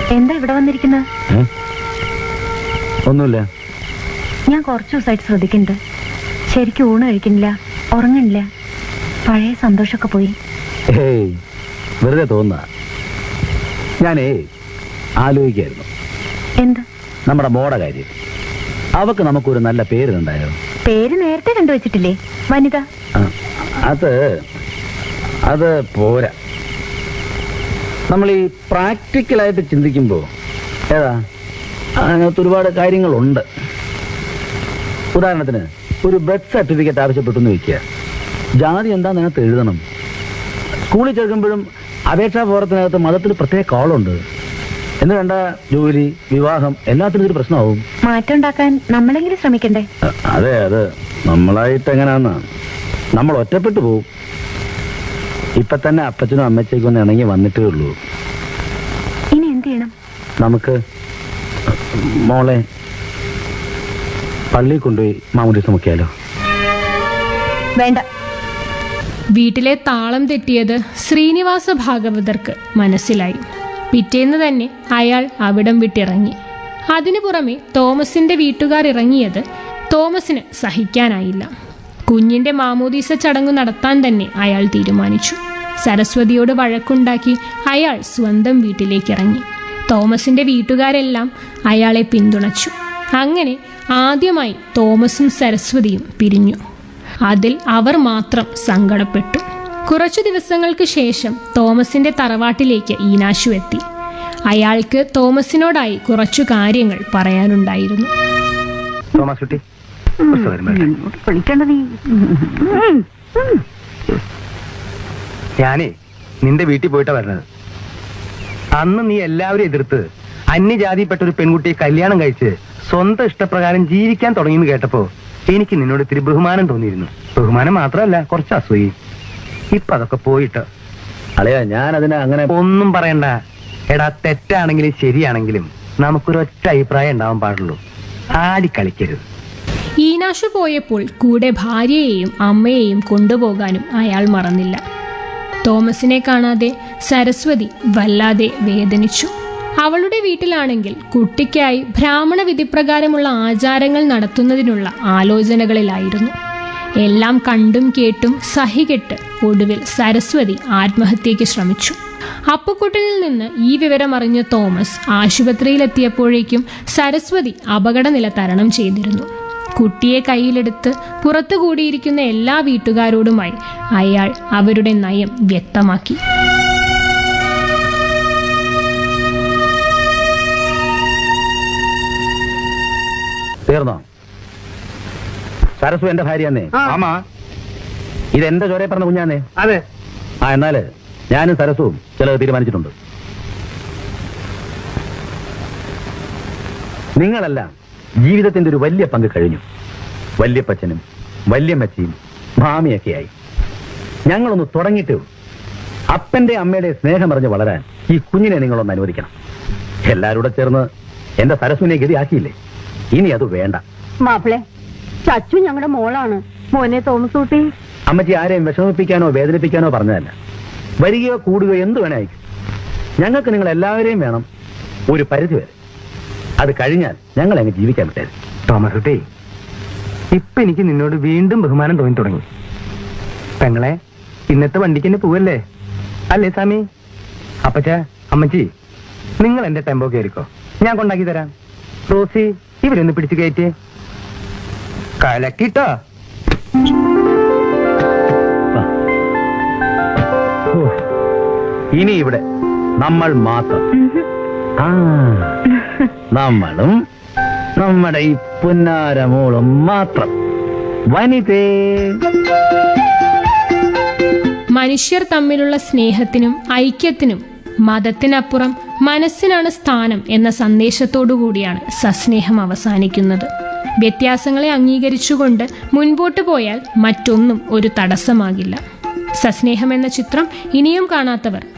എന്താ ഇവിടെ വന്നിരിക്കുന്നത് ഏ? ഒന്നുമില്ല ഞാൻ കുറച്ചു ദിവസമായിട്ട് ശ്രദ്ധിക്കുന്നുണ്ട് ശരിക്കും ഊണ് കഴിക്കുന്നില്ല ഉറങ്ങണില്ല പഴയ സന്തോഷമൊക്കെ പോയി ഏയ് വെറുതെ തോന്നുക ഞാനേ ആലോചിക്കായിരുന്നു എന്ത് നമ്മുടെ മോടെ കാര്യം അവക്ക് നമുക്കൊരു നല്ല പേരുണ്ടായോ പേര് നേരത്തെ കണ്ടുവച്ചിട്ടില്ലേ വനിത ആ, അത് അത് പോരാ നമ്മൾ ഈ പ്രാക്ടിക്കലായിട്ട് ചിന്തിക്കുമ്പോൾ ഏതാ അതിനകത്ത് ഒരുപാട് കാര്യങ്ങളുണ്ട് ഉദാഹരണത്തിന് ഒരു ബർത്ത് സർട്ടിഫിക്കറ്റ് ആവശ്യപ്പെട്ടു എന്ന് വെക്കുക ജാതി എന്താന്ന് അതിനകത്ത് എഴുതണം സ്കൂളിൽ ചേർക്കുമ്പോഴും അപേക്ഷാ ഫോറത്തിനകത്ത് മതത്തിന് പ്രത്യേക കോളുണ്ട് എന്ന് വേണ്ട ജോലി വിവാഹം എല്ലാത്തിനും ഇതൊരു പ്രശ്നമാവും മാറ്റം ഉണ്ടാക്കാൻ നമ്മളെങ്കിലും ശ്രമിക്കണ്ടേ അ- അതെ അത് നമ്മളായിട്ട് എങ്ങനെയാന്ന് നമ്മൾ ഒറ്റപ്പെട്ടു പോവും ഇപ്പൊ തന്നെ അപ്പച്ചനും അമ്മച്ചേക്കും ഒന്ന് ഇണങ്ങി വന്നിട്ടേ ഉള്ളൂ ഇനി എന്ത് ചെയ്യണം നമുക്ക് മോളെ പള്ളിയിൽ കൊണ്ടുപോയി മാമുദീസം മുക്കിയാലോ വേണ്ട വീട്ടിലെ താളം തെറ്റിയത് ശ്രീനിവാസ ഭാഗവതർക്ക് മനസ്സിലായി പിറ്റേന്ന് തന്നെ അയാൾ അവിടം വിട്ടിറങ്ങി അതിനു പുറമെ തോമസിന്റെ വീട്ടുകാർ ഇറങ്ങിയത് തോമസിന് സഹിക്കാനായില്ല കുഞ്ഞിന്റെ മാമോദീസ ചടങ്ങ് നടത്താൻ തന്നെ അയാൾ തീരുമാനിച്ചു സരസ്വതിയോട് വഴക്കുണ്ടാക്കി അയാൾ സ്വന്തം വീട്ടിലേക്ക് ഇറങ്ങി തോമസിന്റെ വീട്ടുകാരെല്ലാം അയാളെ പിന്തുണച്ചു അങ്ങനെ ആദ്യമായി തോമസും സരസ്വതിയും പിരിഞ്ഞു അതിൽ അവർ മാത്രം സങ്കടപ്പെട്ടു കുറച്ചു ദിവസങ്ങൾക്ക് ശേഷം തോമസിന്റെ തറവാട്ടിലേക്ക് ഈനാശു എത്തി അയാൾക്ക് തോമസിനോടായി കുറച്ചു കാര്യങ്ങൾ പറയാനുണ്ടായിരുന്നു തോമസ് കുട്ടി വിളിക്കണ്ട നീ ഞാനേ നിന്റെ വീട്ടിൽ പോയിട്ടാ വരണത് അന്ന് നീ എല്ലാവരും എതിർത്ത് അന്യജാതിപ്പെട്ട ഒരു പെൺകുട്ടിയെ കല്യാണം കഴിച്ച് സ്വന്തം ഇഷ്ടപ്രകാരം ജീവിക്കാൻ തുടങ്ങിയെന്ന് കേട്ടപ്പോ എനിക്ക് നിന്നോട് ഇത്തിരി ബഹുമാനം തോന്നിയിരുന്നു ബഹുമാനം മാത്രമല്ല കുറച്ച് അസൂയും ഇപ്പൊ അതൊക്കെ പോയിട്ട് അളയാ ഞാൻ അതിനെ അങ്ങനെ ഒന്നും പറയണ്ട എടാ തെറ്റാണെങ്കിലും ശരിയാണെങ്കിലും നമുക്കൊരൊറ്റ അഭിപ്രായം ഉണ്ടാവാൻ പാടുള്ളൂ ആടിക്കളിക്കരുത് ഈനാശു പോയപ്പോൾ കൂടെ ഭാര്യയെയും അമ്മയെയും കൊണ്ടുപോകാനും അയാൾ മറന്നില്ല തോമസിനെ കാണാതെ സരസ്വതി വല്ലാതെ വേദനിച്ചു അവളുടെ വീട്ടിലാണെങ്കിൽ കുട്ടിക്കായി ബ്രാഹ്മണ വിധിപ്രകാരമുള്ള ആചാരങ്ങൾ നടത്തുന്നതിനുള്ള ആലോചനകളിലായിരുന്നു എല്ലാം കണ്ടും കേട്ടും സഹികെട്ട് ഒടുവിൽ സരസ്വതി ആത്മഹത്യയ്ക്ക് ശ്രമിച്ചു അപ്പുക്കുട്ടനിൽ നിന്ന് ഈ വിവരം അറിഞ്ഞ തോമസ് ആശുപത്രിയിലെത്തിയപ്പോഴേക്കും സരസ്വതി അപകടനില തരണം ചെയ്തിരുന്നു കുട്ടിയെ കയ്യിലെടുത്ത് പുറത്തു കൂടിയിരിക്കുന്ന എല്ലാ വീട്ടുകാരോടുമായി അയാൾ അവരുടെ നയം വ്യക്തമാക്കി തീർന്നോ സരസ്വ എന്റെ ഭാര്യയാന്നേ ആമാ ഇത് എന്റെ ചോരയെ പറഞ്ഞ കുഞ്ഞാന്നേ അതെ ആ എന്നാല് ഞാനും സരസ്വവും ചിലത് തീരുമാനിച്ചിട്ടുണ്ട് നിങ്ങളെല്ലാം ജീവിതത്തിന്റെ ഒരു വലിയ പങ്ക് കഴിഞ്ഞു വല്യപ്പച്ചനും വല്യമ്മച്ചിയും മാമിയൊക്കെയായി ഞങ്ങളൊന്ന് തുടങ്ങിയിട്ടേ ഉള്ളൂ അപ്പന്റെ അമ്മയുടെ സ്നേഹമറിഞ്ഞ് വളരാൻ ഈ കുഞ്ഞിനെ നിങ്ങളൊന്ന് അനുവദിക്കണം എല്ലാവരും ചേർന്ന് എന്റെ സരസ്വിനെ ഗതിയാക്കിയില്ലേ ഇനി അത് വേണ്ട മാപ്പിളെ ചച്ചു ഞങ്ങളുടെ മോളാണ് മോനെ തോമസ് കുട്ടി അമ്മച്ചി ആരെയും വിഷമിപ്പിക്കാനോ വേദനിപ്പിക്കാനോ പറഞ്ഞതല്ല വരികയോ കൂടുകയോ എന്ത് വേണേ അയക്കും ഞങ്ങൾക്ക് നിങ്ങൾ എല്ലാവരെയും വേണം ഒരു പരിധി വരെ അത് കഴിഞ്ഞാൽ ഞങ്ങൾ അങ്ങ് ജീവിക്കാൻ പറ്റരുത് തോമസ് കുട്ടി ഇപ്പൊ എനിക്ക് നിന്നോട് വീണ്ടും ബഹുമാനം തോന്നി തുടങ്ങി പെങ്ങളെ ഇന്നത്തെ വണ്ടിക്ക് തന്നെ പോവല്ലേ അല്ലേ സ്വാമി അപ്പച്ച അമ്മച്ചി നിങ്ങൾ എന്റെ ടെമ്പോ കയറിക്കോ ഞാൻ കൊണ്ടാക്കി തരാം റോസി ഇവരൊന്ന് പിടിച്ചു കയറ്റി കലക്കിട്ടോ വാ. ഓ, ഇനി ഇവിടെ നമ്മൾ മാത്രം ആ നമ്മളും നമ്മുടെ ഈ പുന്നാരമോളും മാത്രം വനിതേ മനുഷ്യർ തമ്മിലുള്ള സ്നേഹത്തിനും ഐക്യത്തിനും മതത്തിനപ്പുറം മനസ്സിനാണ് സ്ഥാനം എന്ന സന്ദേശത്തോടു കൂടിയാണ് സസ്നേഹം അവസാനിക്കുന്നത് വ്യത്യാസങ്ങളെ അംഗീകരിച്ചുകൊണ്ട് മുൻപോട്ട് പോയാൽ മറ്റൊന്നും ഒരു തടസ്സമാകില്ല സസ്നേഹം എന്ന ചിത്രം ഇനിയും കാണാത്തവർ